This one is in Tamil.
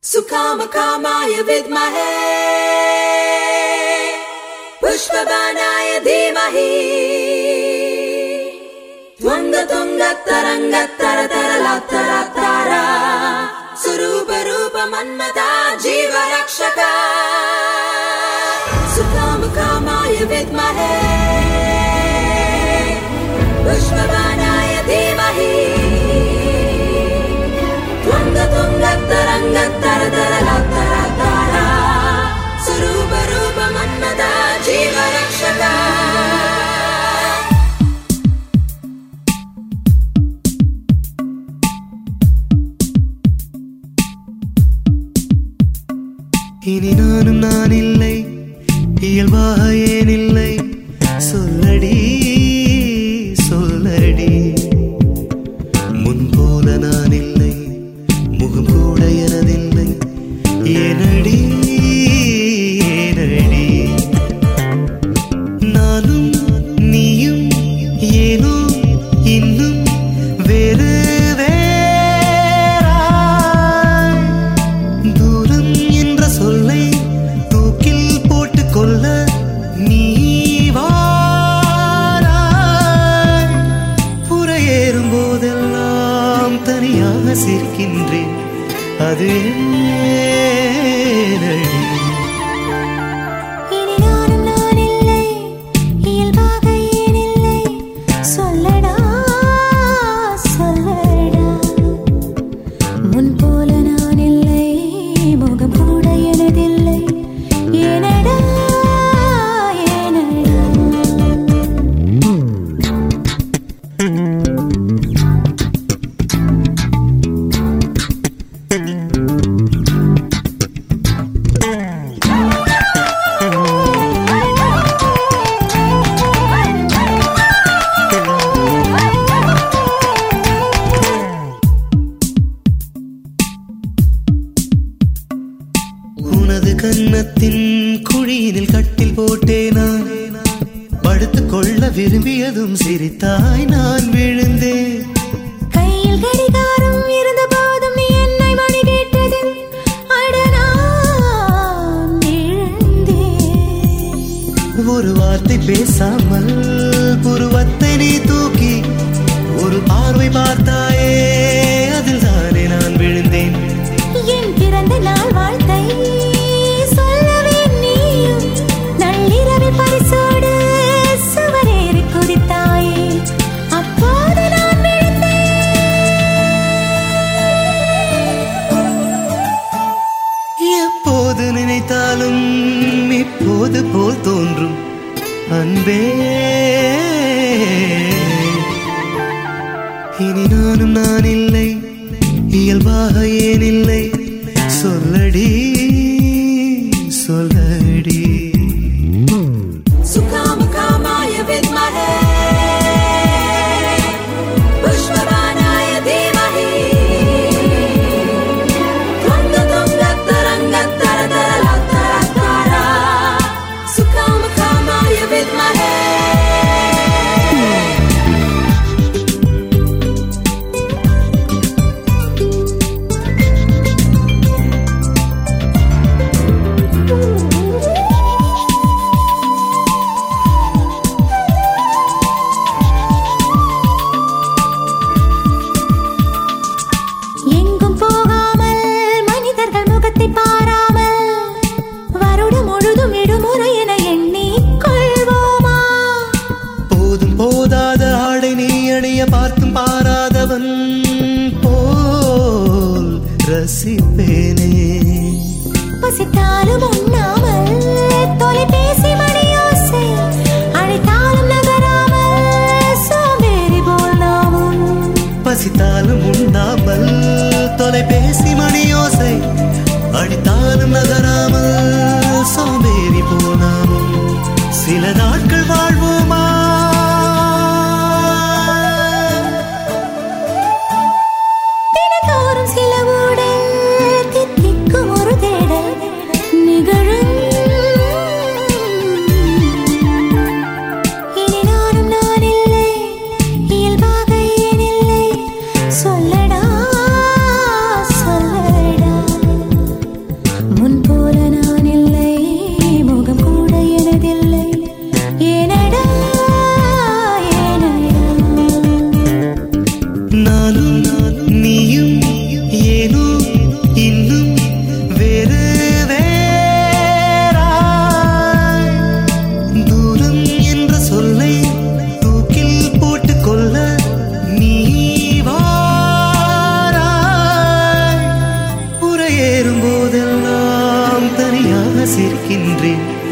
सुकामकामाय विद्महे पुष्पबाणाय धीमहि त्वङ्गतुङ्गतरङ्गतरतरलतरतारा स्वरूपरूप मन्मता जीवरक्षक सुकामकामाय विद्महे पुष्पबाणाय धीमहि त्वङ्गतुङ्गतरङ्गतरतरलतरतारा स्वरूपरूप मन्मता जीवरक्षक இனி நானும் நான் இல்லை இயல்பாக ஏன் இல்லை சொல்லடி சொல்லடி முன் போல நான் இல்லை முகம் கூட எனதில்லை ஏனடி ஏனடி நானும் நீயும் ஏனோ இன்னும் வேறு வேறாய் தூரம் என்ற சொல்லை தூக்கில் போட்டு கொள்ள நீ வாராய் புறையேறும் போதெல்லாம் தனியாக சிரிக்கின்றேன் அது ஏனடி இனி நானும் நான் இல்லை இயல்பாக ஏன் இல்லை சொல்லடா சொல்லடா முன் போல நான் இல்லை முகம் கூட எனதில்லை ஏனடா ஏனடா உனது கன்னத்தின் குழியினில் கட்டில் போட்டேனா படுத்துக் கொள்ள விரும்பியதும் சிரித்தாய் நான் விழுந்தேன் கையில் கடிகாரம் இருந்த போதும் நீ என்னை மணி கேட்டது அட நான் விழுந்தேன் ஒரு வார்த்தை பேசாமல் புருவத்தை நீ தூக்கி ஒரு பார்வை பார்த்தாயே அதில் தானே நான் விழுந்தேன் என் பிறந்த நாள் வாழ்த்தை சொல்லவே நீயும் நள்ளிரவில் பரிசோடு சுவரேறி குதித்தாயே அப்போது நான் எப்போது நினைத்தாலும் இப்போது போல் தோன்றும் அன்பே இனி நானும் நான் இல்லை இயல்பாக ஏன் இல்லை சொல்லடி சொல்லடி सुकामकामाय विद्महे पुष्पबाणाय धीमहि त्वङ्गतुङ्गतरङ्गतरतरलतरतारा सुकामकामाय विद्महे எங்கும் போகாமல் மனிதர்கள் முகத்தை பாராமல் வருடம் முழுதும் விடுமுறை என எண்ணி கொள்வோமா போதும் போதாத ஆடை நீ அணிய பார்த்தும் பாராதவன் போல் ரசிப்பேனே பசித்தாலும் உண்ணாமல் தொலைபேசி மணியோசை அழைத்தாலும் நகராமல் சோம்பேறி போல் நாமும் பசித்தாலும் உண்ணாமல் தொலைபேசி மணியோசை அடித்தாலும் நகராமல் சோம்பேறி போனாலும் சில நாட்கள் வாழ்வோமா தினத்தோறும் சில ஊடல் தித்திக்கும் ஒரு தேடல் நிகழும் இனி நானும் நான் இல்லை இயல்பாக ஏன் இல்லை சொல் சிரிக்கின்றேன்